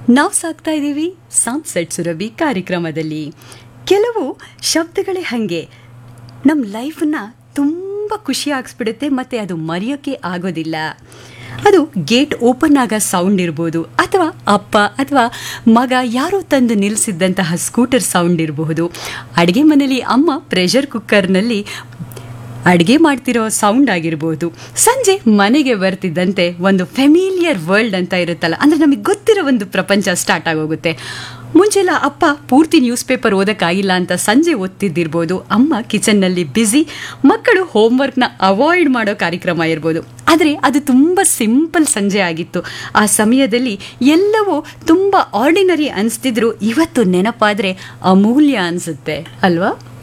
ನಾವು ಸಾಕ್ತಾ ಇದ್ದೀವಿ ಸಾನ್ಸೆಟ್ ಸುರಭಿ ಕಾರ್ಯಕ್ರಮದಲ್ಲಿ ಕೆಲವು ಶಬ್ದಗಳೇ ಹಾಗೆ ನಮ್ಮ ಲೈಫನ್ನ ತುಂಬ ಖುಷಿ ಆಗಿಸ್ಬಿಡುತ್ತೆ ಮತ್ತು ಅದು ಮರೆಯೋಕ್ಕೆ ಆಗೋದಿಲ್ಲ ಅದು ಗೇಟ್ ಓಪನ್ ಆಗ ಸೌಂಡ್ ಇರ್ಬೋದು ಅಥವಾ ಅಪ್ಪ ಅಥವಾ ಮಗ ಯಾರೋ ತಂದು ನಿಲ್ಲಿಸಿದ್ದಂತಹ ಸ್ಕೂಟರ್ ಸೌಂಡ್ ಇರಬಹುದು ಅಡುಗೆ ಮನೇಲಿ ಅಮ್ಮ ಪ್ರೆಷರ್ ಕುಕ್ಕರ್ನಲ್ಲಿ ಅಡುಗೆ ಮಾಡ್ತಿರೋ ಸೌಂಡ್ ಆಗಿರ್ಬೋದು ಸಂಜೆ ಮನೆಗೆ ಬರ್ತಿದ್ದಂತೆ ಒಂದು ಫೆಮಿಲಿಯರ್ ವರ್ಲ್ಡ್ ಅಂತ ಇರುತ್ತಲ್ಲ ಅಂದರೆ ನಮಗೆ ಗೊತ್ತಿರೋ ಒಂದು ಪ್ರಪಂಚ ಸ್ಟಾರ್ಟ್ ಆಗೋಗುತ್ತೆ ಮುಂಚೆಲ್ಲ ಅಪ್ಪ ಪೂರ್ತಿ ನ್ಯೂಸ್ ಪೇಪರ್ ಓದೋಕ್ಕಾಗಿಲ್ಲ ಅಂತ ಸಂಜೆ ಓದ್ತಿದ್ದಿರ್ಬೋದು ಅಮ್ಮ ಕಿಚನ್ನಲ್ಲಿ ಬ್ಯುಸಿ ಮಕ್ಕಳು ಹೋಮ್ವರ್ಕ್ನ ಅವಾಯ್ಡ್ ಮಾಡೋ ಕಾರ್ಯಕ್ರಮ ಇರ್ಬೋದು ಆದರೆ ಅದು ತುಂಬ ಸಿಂಪಲ್ ಸಂಜೆ ಆಗಿತ್ತು ಆ ಸಮಯದಲ್ಲಿ ಎಲ್ಲವೂ ತುಂಬ ಆರ್ಡಿನರಿ ಅನಿಸ್ತಿದ್ರು ಇವತ್ತು ನೆನಪಾದರೆ ಅಮೂಲ್ಯ ಅನಿಸುತ್ತೆ ಅಲ್ವಾ